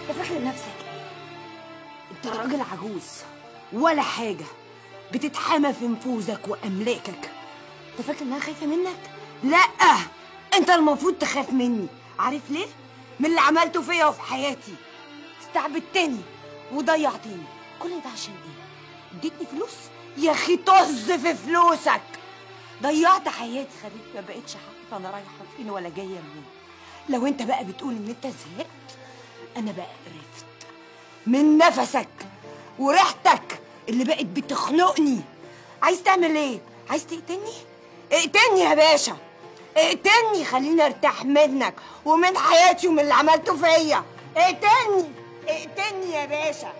انت فاكر نفسك ايه انت راجل عجوز ولا حاجه بتتحامى في نفوذك واملاكك انت فاكر ان انا خايفه منك لا انت المفروض تخاف مني عارف ليه من اللي عملته فيا وفي حياتي استعبدتني وضيعتني كل ده عشان ايه اديتني فلوس يا اخي طز في فلوسك ضيعت حياتي خليت ما بقتش عارفه انا رايحه فين ولا جايه منين لو انت بقى بتقول ان انت زهقت انا بقى قرفت من نفسك وريحتك اللي بقت بتخنقني عايز تعمل ايه عايز تقتلني اقتلني يا باشا اقتلني خليني ارتاح منك ومن حياتي ومن اللي عملته فيا اقتلني اقتلني يا باشا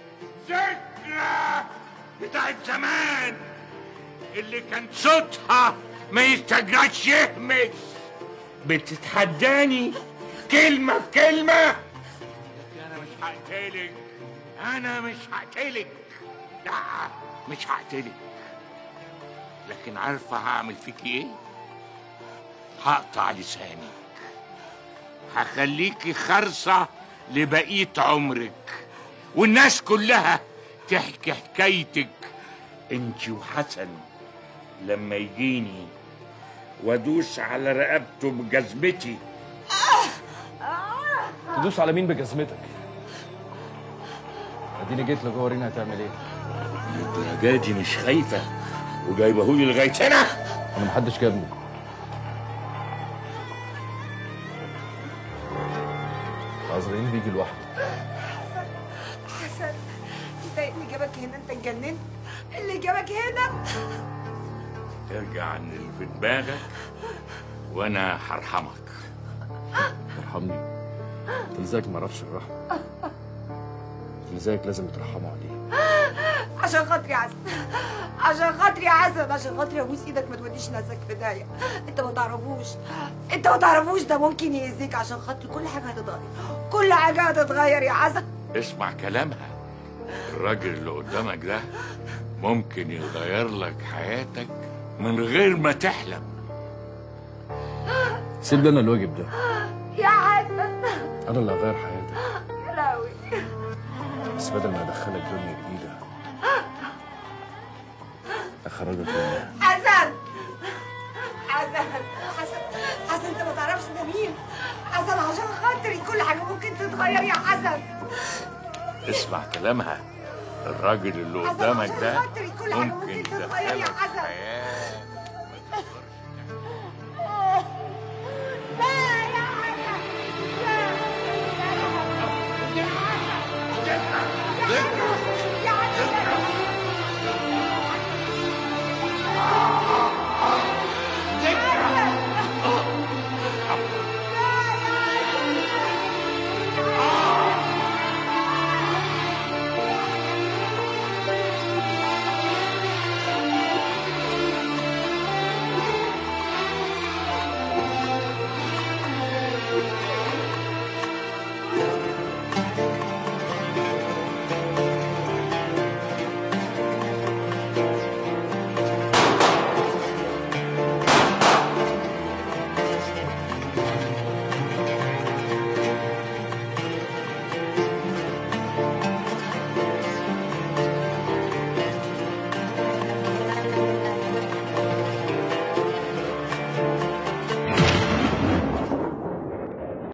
ذكرى بتاعت زمان اللي كان صوتها ما يستجرش يهمس بتتحداني كلمة بكلمة أنا مش هقتلك أنا مش هقتلك لا مش هقتلك لكن عارفة هعمل فيكي إيه؟ هقطع لسانك هخليكي خرصة لبقية عمرك والناس كلها تحكي حكايتك انت وحسن لما يجيني وادوس على رقبته بجزمتي تدوس على مين بجزمتك اديني جيت لجوه وريني هتعمل ايه الدرجة دي مش خايفة وجايبهولي لغاية هنا انا محدش جابني عزرائيل بيجي لوحده حسن انت إيه اللي جابك هنا انت اتجننت اللي جابك هنا ارجع عن اللي في دماغك وانا هرحمك ارحمني انت ازيك ما اعرفش الرحمه اللي زيك لازم يترحموا عليه عشان خاطري يا حسن عشان خاطري يا حسن عشان خاطري ابوس ايدك ما توديش نفسك في داهيه انت ما تعرفوش انت ما تعرفوش ده ممكن يأذيك عشان خاطري كل حاجه هتتغير كل حاجه هتتغير يا حسن اسمع كلامها الراجل اللي قدامك ده ممكن يغير لك حياتك من غير ما تحلم سيب لنا الواجب ده يا حسن انا اللي هغير حياتك يا لهوي بس بدل ما ادخلك دنيا جديده اخرجك منها حسن حسن حسن حسن انت ما تعرفش ده مين حسن عشان خاطري كل حاجه ممكن تتغير يا حسن اسمع كلامها الراجل اللي حسن قدامك عشان ده خاطري كل حاجة ممكن ممكن تتغير يا يدخلك حسن. حياتك